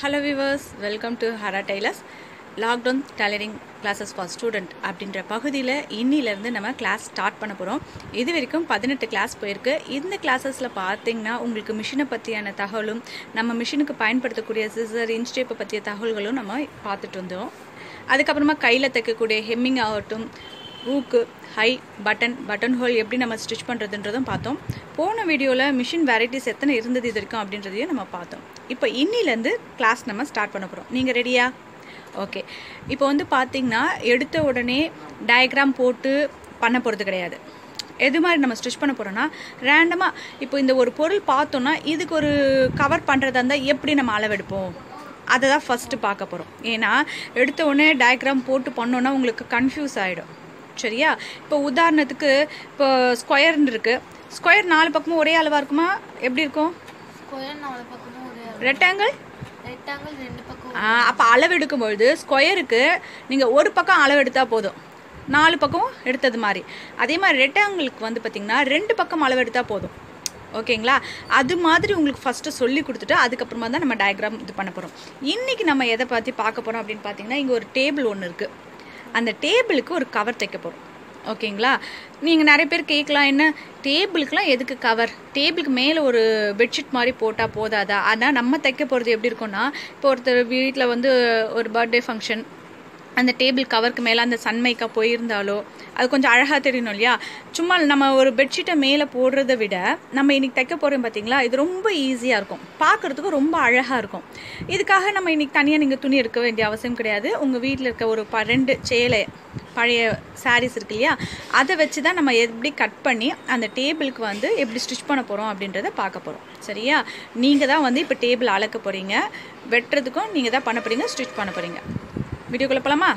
Hello viewers welcome to Hara Tailors lockdown tailoring classes for student அப்படின்ற பகுதியில் இன்னிலேருந்து நம்ம கிளாஸ் ஸ்டார்ட் பண்ண போகிறோம் இது வரைக்கும் பதினெட்டு கிளாஸ் போயிருக்கு இந்த கிளாஸஸில் பார்த்தீங்கன்னா உங்களுக்கு மிஷினை பற்றியான தகவலும் நம்ம மிஷினுக்கு பயன்படுத்தக்கூடிய சிசர் இன்ஸ்டேப்பை பற்றிய தகவல்களும் நம்ம பார்த்துட்டு வந்தோம் அதுக்கப்புறமா கையில் தைக்கக்கூடிய ஹெம்மிங் ஆகட்டும் ஊக்கு ஹை பட்டன் பட்டன் ஹோல் எப்படி நம்ம ஸ்டிச் பண்ணுறதுன்றதும் பார்த்தோம் போன வீடியோவில் மிஷின் வெரைட்டிஸ் எத்தனை இருந்தது இது வரைக்கும் அப்படின்றதையும் நம்ம பார்த்தோம் இப்போ இன்னிலேருந்து கிளாஸ் நம்ம ஸ்டார்ட் பண்ண போகிறோம் நீங்கள் ரெடியா ஓகே இப்போ வந்து பார்த்தீங்கன்னா எடுத்த உடனே டயக்ராம் போட்டு பண்ண போகிறது கிடையாது எது மாதிரி நம்ம ஸ்டிச் பண்ண போகிறோம்னா ரேண்டமாக இப்போ இந்த ஒரு பொருள் பார்த்தோன்னா இதுக்கு ஒரு கவர் பண்ணுறதா இருந்தால் எப்படி நம்ம அளவெடுப்போம் அதை தான் ஃபஸ்ட்டு பார்க்க போகிறோம் ஏன்னா எடுத்த உடனே டயக்ராம் போட்டு பண்ணோன்னா உங்களுக்கு கன்ஃபியூஸ் ஆகிடும் சரியா இப்போ உதாரணத்துக்கு இப்போ ஸ்கொயர்னு இருக்குது ஸ்கொயர் நாலு பக்கமும் ஒரே அளவாக இருக்குமா எப்படி இருக்கும் ஸ்கொயர் நாலு பக்கமும் ஒரே ரெக்டாங்கிள் ரெக்டாங்கிள் ரெண்டு பக்கம் அப்போ அளவு எடுக்கும்பொழுது ஸ்கொயருக்கு நீங்கள் ஒரு பக்கம் அளவு எடுத்தால் போதும் நாலு பக்கம் எடுத்தது மாதிரி அதே மாதிரி ரெக்டாங்கிளுக்கு வந்து பார்த்திங்கன்னா ரெண்டு பக்கம் அளவு எடுத்தால் போதும் ஓகேங்களா அது மாதிரி உங்களுக்கு ஃபஸ்ட்டு சொல்லி கொடுத்துட்டு அதுக்கப்புறமா தான் நம்ம டயக்ராம் இது பண்ண போகிறோம் இன்றைக்கி நம்ம எதை பற்றி பார்க்க போகிறோம் அப்படின்னு பார்த்தீங்கன்னா இங்கே ஒரு டேபிள் ஒன்று இருக்குது அந்த டேபிளுக்கு ஒரு கவர் தைக்க போகிறோம் ஓகேங்களா நீங்கள் நிறைய பேர் கேட்கலாம் என்ன டேபிளுக்குலாம் எதுக்கு கவர் டேபிளுக்கு மேலே ஒரு பெட்ஷீட் மாதிரி போட்டால் போதாதா ஆனால் நம்ம தைக்க போகிறது எப்படி இருக்கும்னா இப்போ ஒருத்தர் வீட்டில் வந்து ஒரு பர்த்டே ஃபங்க்ஷன் அந்த டேபிள் கவருக்கு மேலே அந்த சன்மைக்கா போயிருந்தாலோ அது கொஞ்சம் அழகாக தெரியணும் இல்லையா சும்மா நம்ம ஒரு பெட்ஷீட்டை மேலே போடுறத விட நம்ம இன்னைக்கு தைக்க போகிறோம் பார்த்தீங்களா இது ரொம்ப ஈஸியாக இருக்கும் பார்க்குறதுக்கு ரொம்ப அழகாக இருக்கும் இதுக்காக நம்ம இன்னைக்கு தனியாக நீங்கள் துணி எடுக்க வேண்டிய அவசியம் கிடையாது உங்கள் வீட்டில் இருக்க ஒரு ப ரெண்டு சேலை பழைய சாரீஸ் இருக்கு இல்லையா அதை வச்சு தான் நம்ம எப்படி கட் பண்ணி அந்த டேபிளுக்கு வந்து எப்படி ஸ்டிச் பண்ண போகிறோம் அப்படின்றத பார்க்க போகிறோம் சரியா நீங்கள் தான் வந்து இப்போ டேபிள் அளக்க போகிறீங்க வெட்டுறதுக்கும் நீங்கள் தான் பண்ண போகிறீங்க ஸ்டிச் பண்ண போகிறீங்க வீடியோக்குள்ளே போகலாமா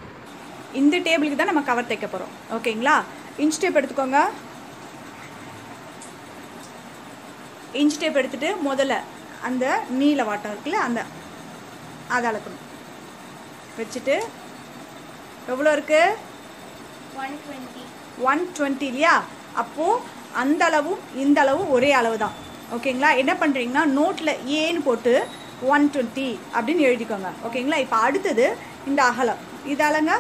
இந்த டேபிளுக்கு தான் நம்ம கவர் தைக்க போகிறோம் ஓகேங்களா இன்ச் டேப் எடுத்துக்கோங்க இன்ச் டேப் எடுத்துட்டு முதல்ல அந்த நீல வாட்டம் இருக்குல்ல அந்த அதை அளக்கணும் வச்சுட்டு எவ்வளோ இருக்கு ஒன் டுவெண்ட்டி ஒன் டுவெண்ட்டி இல்லையா அப்போது அந்த அளவும் இந்த அளவும் ஒரே அளவு தான் ஓகேங்களா என்ன பண்ணுறீங்கன்னா நோட்டில் ஏன்னு போட்டு ஒன் டுவெண்ட்டி அப்படின்னு எழுதிக்கோங்க ஓகேங்களா இப்போ அடுத்தது இந்த அகலம் இது அளங்க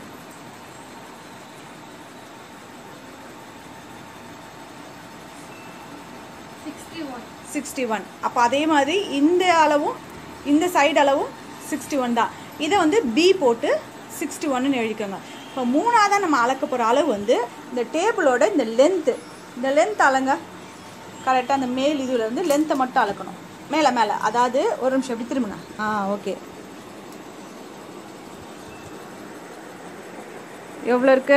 சிக்ஸ்டி ஒன் சிக்ஸ்டி ஒன் அப்போ அதே மாதிரி இந்த அளவும் இந்த சைடு அளவும் சிக்ஸ்டி ஒன் தான் இதை வந்து பி போட்டு சிக்ஸ்டி ஒன்னு எழுதிக்கோங்க இப்போ மூணாவதாக நம்ம அளக்க போகிற அளவு வந்து இந்த டேபிளோட இந்த லென்த்து இந்த லென்த் அளங்க கரெக்டாக அந்த மேல் இதுல இருந்து லென்த்தை மட்டும் அளக்கணும் மேலே மேலே அதாவது ஒரு நிமிஷம் எப்படி திரும்பினா ஆ ஓகே எவ்வளோ இருக்கு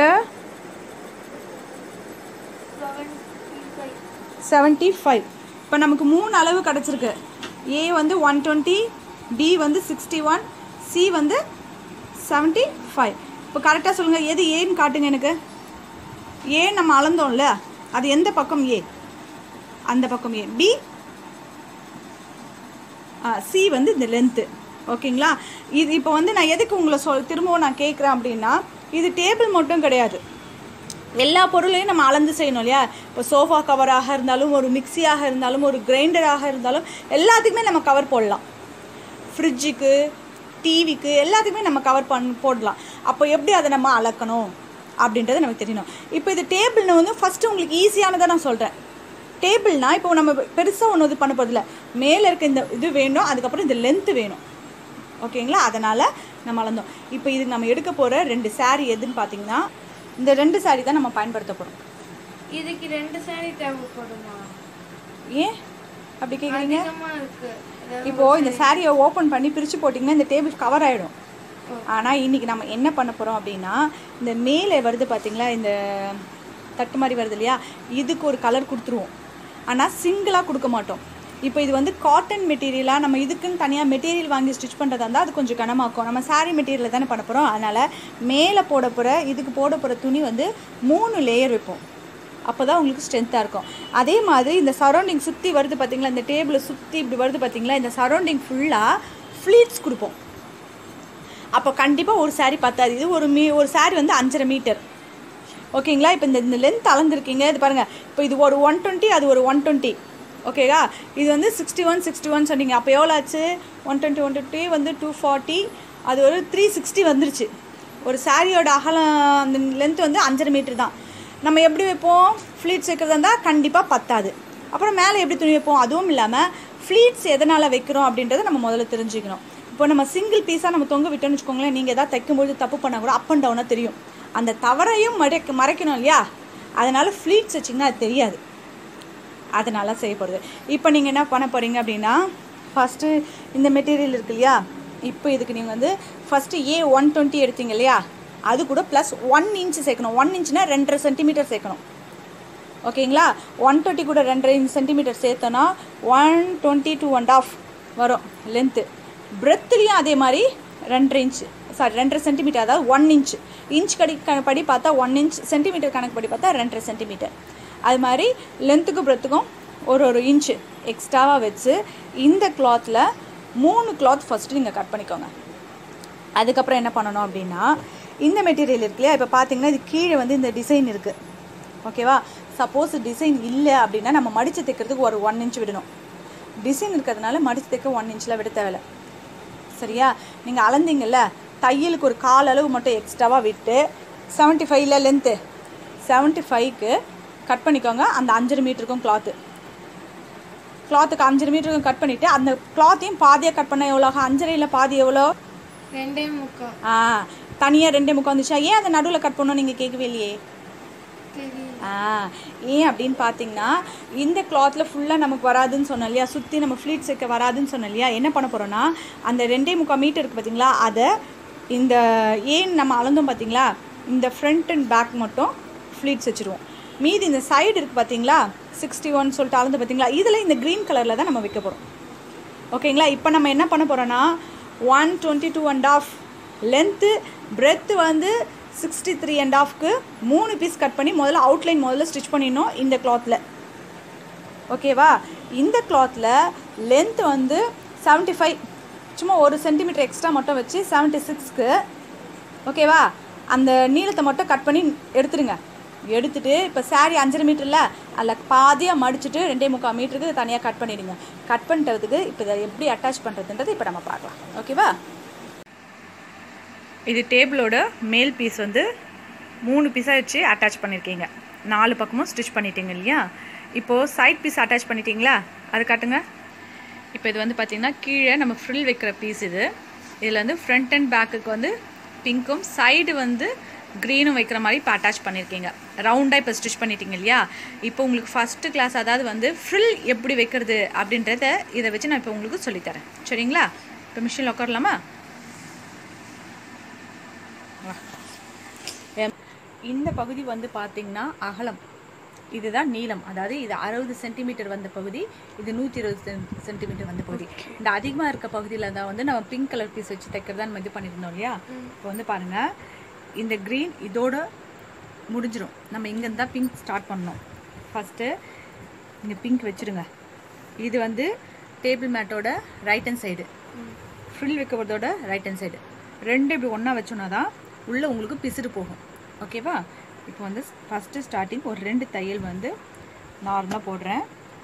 செவன்டி ஃபைவ் செவன்ட்டி ஃபைவ் இப்போ நமக்கு மூணு அளவு கிடச்சிருக்கு ஏ வந்து ஒன் டுவெண்ட்டி பி வந்து சிக்ஸ்டி ஒன் சி வந்து செவன்ட்டி ஃபைவ் இப்போ கரெக்டாக சொல்லுங்கள் எது ஏன்னு காட்டுங்க எனக்கு ஏ நம்ம அளந்தோம்ல அது எந்த பக்கம் ஏ அந்த பக்கம் ஏ பி சி வந்து இந்த லென்த்து ஓகேங்களா இது இப்போ வந்து நான் எதுக்கு உங்களை சொல் திரும்பவும் நான் கேட்குறேன் அப்படின்னா இது டேபிள் மட்டும் கிடையாது எல்லா பொருளையும் நம்ம அளந்து செய்யணும் இல்லையா இப்போ சோஃபா கவராக இருந்தாலும் ஒரு மிக்சியாக இருந்தாலும் ஒரு கிரைண்டராக இருந்தாலும் எல்லாத்துக்குமே நம்ம கவர் போடலாம் ஃப்ரிட்ஜுக்கு டிவிக்கு எல்லாத்துக்குமே நம்ம கவர் பண் போடலாம் அப்போ எப்படி அதை நம்ம அளக்கணும் அப்படின்றது நமக்கு தெரியணும் இப்போ இது டேபிள்னு வந்து ஃபஸ்ட்டு உங்களுக்கு ஈஸியானதை நான் சொல்கிறேன் டேபிள்னா இப்போ நம்ம பெருசாக ஒன்று இது பண்ண போகிறதில்ல மேலே இருக்க இந்த இது வேணும் அதுக்கப்புறம் இந்த லென்த்து வேணும் ஓகேங்களா அதனால் நம்ம அளந்தோம் இப்போ இது நம்ம எடுக்க போகிற ரெண்டு saree எதுன்னு பார்த்தீங்கன்னா இந்த ரெண்டு saree தான் நம்ம பயன்படுத்த போகிறோம் இதுக்கு ரெண்டு சாரி தேவைப்படுமா ஏன் அப்படி கேட்குறீங்க அதிகமா இருக்கு அதாவது இப்போ இந்த சாரியை ஓப்பன் பண்ணி பிரித்து போட்டிங்கன்னா இந்த டேபிள் கவர் ஆகிடும் ஆனால் இன்னைக்கு நம்ம என்ன பண்ண போகிறோம் அப்படின்னா இந்த மேலே வருது பார்த்தீங்களா இந்த தட்டு மாதிரி வருது இல்லையா இதுக்கு ஒரு கலர் கொடுத்துருவோம் ஆனால் சிங்கிளாக கொடுக்க மாட்டோம் இப்போ இது வந்து காட்டன் மெட்டீரியலாக நம்ம இதுக்குன்னு தனியாக மெட்டீரியல் வாங்கி ஸ்டிச் பண்ணுறதா இருந்தால் அது கொஞ்சம் கனமாக்கும் நம்ம saree மெட்டீரியலில் தானே பண்ண போகிறோம் அதனால் மேலே போட போகிற இதுக்கு போட போகிற துணி வந்து மூணு லேயர் வைப்போம் அப்போ தான் உங்களுக்கு ஸ்ட்ரென்த்தாக இருக்கும் அதே மாதிரி இந்த சரௌண்டிங் சுற்றி வருது பார்த்தீங்களா இந்த டேபிளை சுற்றி இப்படி வருது பார்த்தீங்களா இந்த சரௌண்டிங் ஃபுல்லாக ஃப்ளீட்ஸ் கொடுப்போம் அப்போ கண்டிப்பாக ஒரு saree பத்தாது இது ஒரு மீ ஒரு saree வந்து அஞ்சரை மீட்டர் ஓகேங்களா இப்போ இந்த இந்த லென்த் அளந்துருக்கீங்க இது பாருங்கள் இப்போ இது ஒரு ஒன் டுவெண்ட்டி அது ஒரு ஒன் டுவெண்ட்டி ஓகேவா இது வந்து சிக்ஸ்டி ஒன் சிக்ஸ்டி ஒன் சொன்னீங்க அப்போ எவ்வளோ ஆச்சு ஒன் டுவெண்ட்டி ஒன் டுவெண்ட்டி வந்து டூ ஃபார்ட்டி அது ஒரு த்ரீ சிக்ஸ்டி வந்துருச்சு ஒரு சாரியோட அகலம் அந்த லென்த் வந்து அஞ்சரை மீட்டர் தான் நம்ம எப்படி வைப்போம் ஃப்ளீட்ஸ் வைக்கிறதா இருந்தால் கண்டிப்பாக பத்தாது அப்புறம் மேலே எப்படி துணி வைப்போம் அதுவும் இல்லாமல் ஃப்ளீட்ஸ் எதனால் வைக்கிறோம் அப்படின்றத நம்ம முதல்ல தெரிஞ்சுக்கணும் இப்போ நம்ம சிங்கிள் பீஸாக நம்ம தொங்க விட்டோம்னு வச்சுக்கோங்களேன் நீங்கள் எதாவது தைக்கும்போது தப்பு பண்ணால் கூட அப் அண்ட் டவுனாக தெரியும் அந்த தவறையும் மறைக்க மறைக்கணும் இல்லையா அதனால் ஃப்ளீட்ஸ் வச்சிங்கன்னா அது தெரியாது அதனால செய்யப்படுது இப்போ நீங்கள் என்ன பண்ண போகிறீங்க அப்படின்னா ஃபஸ்ட்டு இந்த மெட்டீரியல் இருக்கு இல்லையா இப்போ இதுக்கு நீங்கள் வந்து ஃபஸ்ட்டு ஏ ஒன் டுவெண்ட்டி எடுத்தீங்க இல்லையா அது கூட ப்ளஸ் ஒன் இன்ச் சேர்க்கணும் ஒன் இன்ச்னா ரெண்டரை சென்டிமீட்டர் சேர்க்கணும் ஓகேங்களா ஒன் டுவெண்ட்டி கூட ரெண்டரை சென்டிமீட்டர் சேர்த்தோன்னா one twenty two and half வரும் லென்த்து பிரெத்துலேயும் அதே மாதிரி ரெண்டரை இன்ச் சாரி ரெண்டரை சென்டிமீட்டர் அதாவது ஒன் இன்ச் இன்ச் கடி க- படி பார்த்தா ஒன் இன்ச் சென்டிமீட்டர் கணக்கு படி பார்த்தா ரெண்டரை சென்டிமீட்டர் அது மாதிரி லென்த்துக்கும் பிரெத்துக்கும் ஒரு ஒரு இன்ச்சு எக்ஸ்ட்ராவாக வச்சு இந்த கிளாத்தில் மூணு கிளாத் ஃபஸ்ட்டு நீங்கள் கட் பண்ணிக்கோங்க அதுக்கப்புறம் என்ன பண்ணணும் அப்படின்னா இந்த மெட்டீரியல் இருக்கு இல்லையா இப்போ பார்த்தீங்கன்னா இது கீழே வந்து இந்த டிசைன் இருக்குது ஓகேவா சப்போஸ் டிசைன் இல்லை அப்படின்னா நம்ம மடித்து தைக்கிறதுக்கு ஒரு ஒன் இன்ச் விடணும் டிசைன் இருக்கிறதுனால மடித்து தைக்க ஒன் இன்ச்சில் விட தேவையில்ல சரியா நீங்கள் அளந்தீங்கல்ல தையலுக்கு ஒரு கால் அளவு மட்டும் எக்ஸ்ட்ராவாக விட்டு செவன்ட்டி ஃபைவ்ல லென்த்து செவன்ட்டி ஃபைவ்க்கு கட் பண்ணிக்கோங்க அந்த அஞ்சரை மீட்டருக்கும் கிளாத்து கிளாத்துக்கு அஞ்சரை மீட்டருக்கும் கட் பண்ணிவிட்டு அந்த கிளாத்தையும் பாதியாக கட் பண்ண எவ்வளோ அஞ்சரையில் பாதி எவ்வளோ ரெண்டே முக்கால் ஆ தனியாக ரெண்டே முக்கம் வந்துச்சா ஏன் அதை நடுவில் கட் பண்ணணும் நீங்கள் கேட்கவே இல்லையே தெரியல ஆ ஏன் அப்படின்னு பார்த்தீங்கன்னா இந்த கிளாத்தில் ஃபுல்லாக நமக்கு வராதுன்னு சொன்னோம் இல்லையா சுற்றி நம்ம ஃப்ளீட்ஸ் வைக்க வராதுன்னு சொன்னோம் இல்லையா என்ன பண்ண போகிறோன்னா அந்த ரெண்டே முக்கால் மீட்டர் இருக்குது பார்த்தீங்களா அதை இந்த ஏன் நம்ம அளந்தோம் பார்த்தீங்களா இந்த ஃப்ரண்ட் அண்ட் பேக் மட்டும் ஃப்ளீட்ஸ் வச்சுருவோம் மீதி இந்த சைடு இருக்குது பார்த்தீங்களா சிக்ஸ்டி ஒன் சொல்லிட்டு அளந்து பார்த்தீங்களா இதில் இந்த க்ரீன் கலரில் தான் நம்ம வைக்க போகிறோம் ஓகேங்களா இப்போ நம்ம என்ன பண்ண போகிறோன்னா one twenty two and half length breadth வந்து சிக்ஸ்டி த்ரீ அண்ட் ஆஃப்க்கு மூணு பீஸ் கட் பண்ணி முதல்ல அவுட்லைன் முதல்ல ஸ்டிச் பண்ணிடணும் இந்த கிளாத்தில் ஓகேவா இந்த கிளாத்தில் லென்த் வந்து 75 ஃபைவ் சும்மா ஒரு சென்டிமீட்டர் எக்ஸ்ட்ரா மட்டும் வச்சு 76 சிக்ஸ்க்கு ஓகேவா அந்த நீளத்தை மட்டும் கட் பண்ணி எடுத்துருங்க எடுத்துட்டு இப்போ saree அஞ்சரை மீட்டரில் அதில் பாதியாக மடிச்சுட்டு ரெண்டே முக்கால் மீட்டருக்கு தனியாக கட் பண்ணிடுங்க கட் பண்ணிட்டதுக்கு இப்போ இதை எப்படி அட்டாச் பண்ணுறதுன்றது இப்போ நம்ம பார்க்கலாம் ஓகேவா இது டேபிளோட மேல் பீஸ் வந்து மூணு பீஸாக வச்சு அட்டாச் பண்ணியிருக்கீங்க நாலு பக்கமும் ஸ்டிச் பண்ணிட்டீங்க இல்லையா இப்போது சைட் பீஸ் அட்டாச் பண்ணிட்டீங்களா அது காட்டுங்க இப்போ இது வந்து பார்த்தீங்கன்னா கீழே நம்ம ஃப்ரில் வைக்கிற பீஸ் இது இதில் வந்து ஃப்ரண்ட் அண்ட் பேக்குக்கு வந்து பிங்க்கும் சைடு வந்து க்ரீனும் வைக்கிற மாதிரி இப்போ அட்டாச் பண்ணியிருக்கீங்க ரவுண்டாக இப்போ ஸ்டிச் பண்ணிட்டீங்க இல்லையா இப்போ உங்களுக்கு ஃபஸ்ட்டு கிளாஸ் அதாவது வந்து ஃப்ரில் எப்படி வைக்கிறது அப்படின்றத இதை வச்சு நான் இப்போ உங்களுக்கு சொல்லித்தரேன் சரிங்களா இப்போ மிஷினில் உட்காரலாமா வா. எம், இந்த பகுதி வந்து பார்த்தீங்கன்னா அகலம் இதுதான் நீளம் அதாவது இது அறுபது சென்டிமீட்டர் வந்த பகுதி இது நூற்றி இருபது சென்டிமீட்டர் வந்த பகுதி இந்த அதிகமாக இருக்க பகுதியில் தான் வந்து நம்ம பிங்க் கலர் பீஸ் வச்சு தைக்கிறதா நம்ம இது பண்ணியிருந்தோம் இல்லையா இப்போ வந்து பாருங்கள் இந்த க்ரீன் இதோட முடிஞ்சிடும் நம்ம இங்கேருந்து தான் பிங்க் ஸ்டார்ட் பண்ணோம் ஃபஸ்ட்டு இங்கே பிங்க் வச்சுருங்க இது வந்து டேபிள் மேட்டோட ரைட் ஹேண்ட் சைடு ஃப்ரில் வைக்கிறதோட ரைட் ஹேண்ட் சைடு ரெண்டு இப்படி ஒன்றா வச்சோன்னா தான் உள்ளே உங்களுக்கு பிசுறு போகும் ஓகேவா இப்போ வந்து ஃபஸ்ட்டு ஸ்டார்டிங் ஒரு ரெண்டு தையல் வந்து நார்மலாக போடுறேன்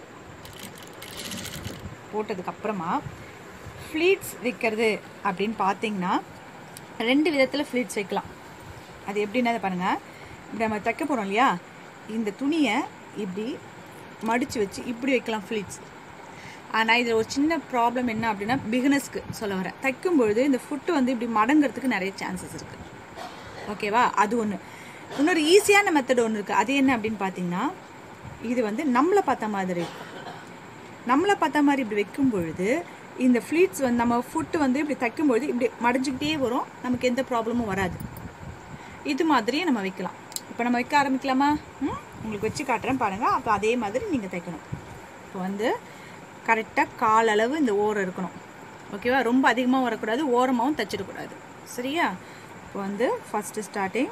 போட்டதுக்கப்புறமா ஃப்ளீட்ஸ் வைக்கிறது அப்படின்னு பார்த்தீங்கன்னா ரெண்டு விதத்தில் ஃப்ளீட்ஸ் வைக்கலாம் அது எப்படின்னா இதை பாருங்கள் இப்படி நம்ம தைக்க போகிறோம் இல்லையா இந்த துணியை இப்படி மடித்து வச்சு இப்படி வைக்கலாம் ஃப்ளீட்ஸ் ஆனால் இதில் ஒரு சின்ன ப்ராப்ளம் என்ன அப்படின்னா பிகினர்ஸ்க்கு சொல்ல வரேன் தைக்கும் பொழுது இந்த ஃபுட்டு வந்து இப்படி மடங்கிறதுக்கு நிறைய சான்சஸ் இருக்குது ஓகேவா அது ஒன்று இன்னொரு ஈஸியான மெத்தட் ஒன்று இருக்குது அது என்ன அப்படின்னு பார்த்தீங்கன்னா இது வந்து நம்மளை பார்த்த மாதிரி இருக்கும் நம்மளை பார்த்த மாதிரி இப்படி வைக்கும் பொழுது இந்த ஃப்ளீட்ஸ் வந்து நம்ம ஃபுட்டு வந்து இப்படி தைக்கும் பொழுது இப்படி மடிஞ்சுக்கிட்டே வரும் நமக்கு எந்த ப்ராப்ளமும் வராது இது மாதிரியே நம்ம வைக்கலாம் இப்போ நம்ம வைக்க ஆரம்பிக்கலாமா ம் உங்களுக்கு வச்சு காட்டுறேன் பாருங்கள் அப்போ அதே மாதிரி நீங்கள் தைக்கணும் இப்போ வந்து கரெக்டாக கால் அளவு இந்த ஓரம் இருக்கணும் ஓகேவா ரொம்ப அதிகமாக வரக்கூடாது ஓரமாகவும் தைச்சிடக்கூடாது சரியா இப்போ வந்து ஃபஸ்ட்டு ஸ்டார்டிங்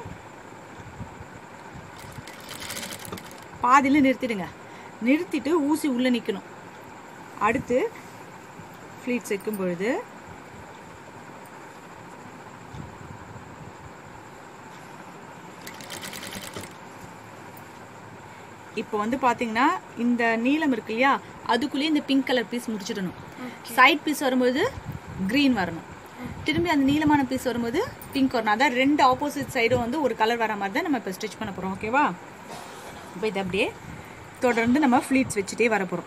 பாதியில் நிறுத்திடுங்க நிறுத்திட்டு ஊசி உள்ளே நிற்கணும் அடுத்து ஃப்ளீட்ஸ் வைக்கும் பொழுது இப்போ வந்து பார்த்தீங்கன்னா இந்த நீளம் இருக்கு இல்லையா அதுக்குள்ளேயே இந்த பிங்க் கலர் பீஸ் முடிச்சிடணும் சைட் பீஸ் வரும்போது க்ரீன் வரணும் திரும்பி அந்த நீளமான பீஸ் வரும்போது பிங்க் வரணும் அதான் ரெண்டு ஆப்போசிட் சைடும் வந்து ஒரு கலர் வர மாதிரி தான் நம்ம இப்போ ஸ்டிச் பண்ண போகிறோம் ஓகேவா இப்போ இது அப்படியே தொடர்ந்து நம்ம ஃப்ளீட்ஸ் வச்சுட்டே வர போகிறோம்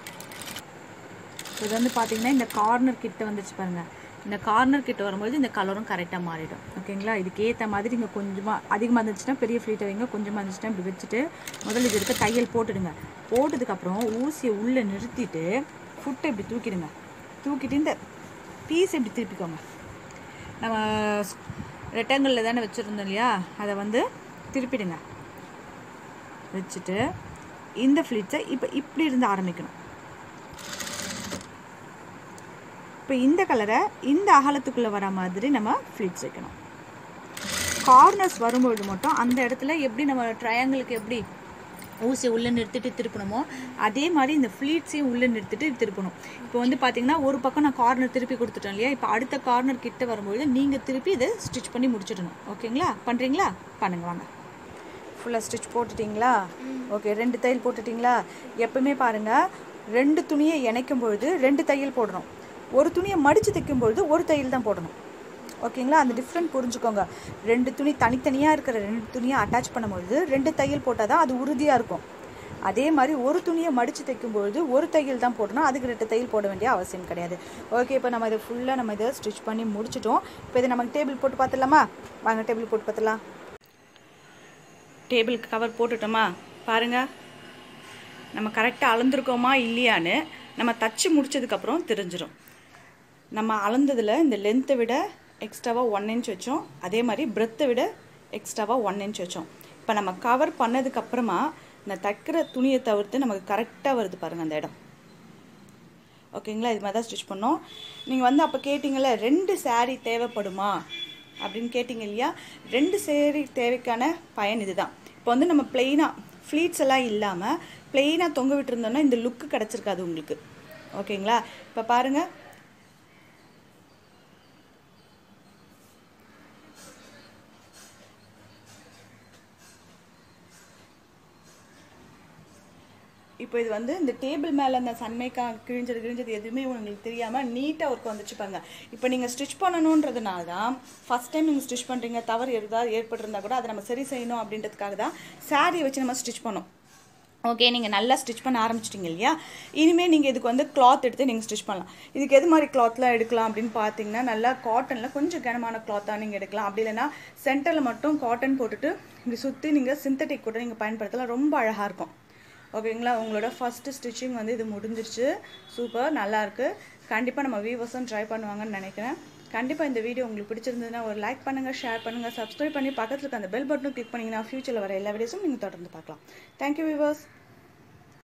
இது வந்து பார்த்தீங்கன்னா இந்த கார்னர் கிட்ட வந்துச்சு பாருங்க இந்த கார்னர் கிட்ட வரும்போது இந்த கலரும் கரெக்டாக மாறிடும் ஓகேங்களா இதுக்கு ஏற்ற மாதிரி நீங்கள் கொஞ்சமாக அதிகமாக இருந்துச்சுன்னா பெரிய ஃப்ளீட்டை வைங்க கொஞ்சமாக இருந்துச்சுன்னா இப்படி வச்சுட்டு முதல்ல இது இருக்க தையல் போட்டுடுங்க போட்டதுக்கப்புறம் ஊசியை உள்ளே நிறுத்திட்டு ஃபுட்டை இப்படி தூக்கிடுங்க தூக்கிட்டு இந்த பீஸ் இப்படி திருப்பிக்கோங்க நம்ம ரெட்டங்களில் தானே வச்சுருந்தோம் இல்லையா அதை வந்து திருப்பிடுங்க வச்சுட்டு இந்த ஃப்ளீட்ஸை இப்போ இப்படி இருந்து ஆரம்பிக்கணும் இப்போ இந்த கலரை இந்த அகலத்துக்குள்ளே வர மாதிரி நம்ம ஃப்ளீட்ஸ் வைக்கணும் கார்னர்ஸ் வரும்பொழுது மட்டும் அந்த இடத்துல எப்படி நம்ம ட்ரையாங்கிளுக்கு எப்படி ஊசியை உள்ளே நிறுத்திட்டு திருப்பணுமோ அதே மாதிரி இந்த ஃப்ளீட்ஸையும் உள்ளே நிறுத்திட்டு திருப்பணும் இப்போ வந்து பார்த்தீங்கன்னா ஒரு பக்கம் நான் கார்னர் திருப்பி கொடுத்துட்டேன் இல்லையா இப்போ அடுத்த கார்னர் கிட்ட வரும்பொழுது நீங்கள் திருப்பி இதை ஸ்டிச் பண்ணி முடிச்சிடணும் ஓகேங்களா பண்ணுறீங்களா பண்ணுங்க வாங்க ஃபுல்லாக ஸ்டிச் போட்டுட்டிங்களா ஓகே ரெண்டு தையல் போட்டுட்டிங்களா எப்பவுமே பாருங்கள் ரெண்டு துணியை இணைக்கும் பொழுது ரெண்டு தையல் போடணும் ஒரு துணியை மடித்து தைக்கும் பொழுது ஒரு தையல் தான் போடணும் ஓகேங்களா அந்த டிஃப்ரெண்ட் புரிஞ்சுக்கோங்க ரெண்டு துணி தனித்தனியாக இருக்கிற ரெண்டு துணியை அட்டாச் பண்ணும்பொழுது ரெண்டு தையல் போட்டால் தான் அது உறுதியாக இருக்கும் அதே மாதிரி ஒரு துணியை மடித்து தைக்கும் பொழுது ஒரு தையல் தான் போடணும் அதுக்கு ரெண்டு தையல் போட வேண்டிய அவசியம் கிடையாது ஓகே இப்போ நம்ம இதை ஃபுல்லாக நம்ம இதை ஸ்டிச் பண்ணி முடிச்சிட்டோம் இப்போ இதை நமக்கு டேபிள் போட்டு பார்த்துடலாமா வாங்க டேபிள் போட்டு பார்த்துலாம் டேபிளுக்கு கவர் போட்டுட்டோமா பாருங்க நம்ம கரெக்டாக அளந்துருக்கோமா இல்லையான்னு நம்ம தச்சு முடிச்சதுக்கப்புறம் தெரிஞ்சிடும் நம்ம அளந்ததில் இந்த லென்த்தை விட எக்ஸ்ட்ராவாக ஒன் இன்ச் வச்சோம் அதே மாதிரி பிரெத்தை விட எக்ஸ்ட்ராவாக ஒன் இன்ச் வச்சோம் இப்போ நம்ம கவர் பண்ணதுக்கப்புறமா இந்த தைக்கிற துணியை தவிர்த்து நமக்கு கரெக்டாக வருது பாருங்கள் அந்த இடம் ஓகேங்களா இது மாதிரி தான் ஸ்டிச் பண்ணோம் நீங்கள் வந்து அப்போ கேட்டிங்கல்ல ரெண்டு saree தேவைப்படுமா அப்படின்னு கேட்டிங்க இல்லையா ரெண்டு saree தேவைக்கான பயன் இதுதான் இப்போ வந்து நம்ம பிளெயினாக ஃப்ளீட்ஸ் எல்லாம் இல்லாமல் பிளெயினாக தொங்க விட்டுருந்தோம்னா இந்த லுக்கு கிடச்சிருக்காது உங்களுக்கு ஓகேங்களா இப்போ பாருங்கள் இப்போ இது வந்து இந்த டேபிள் மேலே அந்த சன்மைக்கா கிழிஞ்சது கிழிஞ்சது எதுவுமே உங்களுக்கு தெரியாமல் நீட்டாக ஒர்க் வந்துச்சு பாருங்க இப்போ நீங்கள் ஸ்டிச் பண்ணணுன்றதுனால தான் ஃபஸ்ட் டைம் நீங்கள் ஸ்டிச் பண்ணுறீங்க தவறு ஏதாவது ஏற்பட்டிருந்தா கூட அதை நம்ம சரி செய்யணும் அப்படின்றதுக்காக தான் சாரியை வச்சு நம்ம ஸ்டிச் பண்ணோம் ஓகே நீங்கள் நல்லா ஸ்டிச் பண்ண ஆரம்பிச்சிட்டிங்க இல்லையா இனிமேல் நீங்கள் இதுக்கு வந்து கிளாத் எடுத்து நீங்கள் ஸ்டிச் பண்ணலாம் இதுக்கு எது மாதிரி கிளாத்லாம் எடுக்கலாம் அப்படின்னு பார்த்தீங்கன்னா நல்லா காட்டனில் கொஞ்சம் கனமான கிளாத்தாக நீங்கள் எடுக்கலாம் அப்படி இல்லைன்னா சென்டரில் மட்டும் காட்டன் போட்டுட்டு இப்படி சுற்றி நீங்கள் சிந்தட்டிக் கூட நீங்கள் பயன்படுத்தலாம் ரொம்ப அழகாக இருக்கும் ஓகேங்களா உங்களோட ஃபஸ்ட்டு ஸ்டிச்சிங் வந்து இது முடிஞ்சிருச்சு சூப்பர் நல்லாயிருக்கு கண்டிப்பாக நம்ம வீவர்ஸும் ட்ரை பண்ணுவாங்கன்னு நினைக்கிறேன் கண்டிப்பாக இந்த வீடியோ உங்களுக்கு பிடிச்சிருந்ததுன்னா ஒரு லைக் பண்ணுங்கள் ஷேர் பண்ணுங்கள் சப்ஸ்கிரைப் பண்ணி பக்கத்தில் இருக்க அந்த பெல் பட்டனும் கிளிக் பண்ணிங்கன்னா ஃபியூச்சரில் வர எல்லா வீடியோஸும் நீங்கள் தொடர்ந்து பார்க்கலாம் தேங்க்யூ வீவர்ஸ்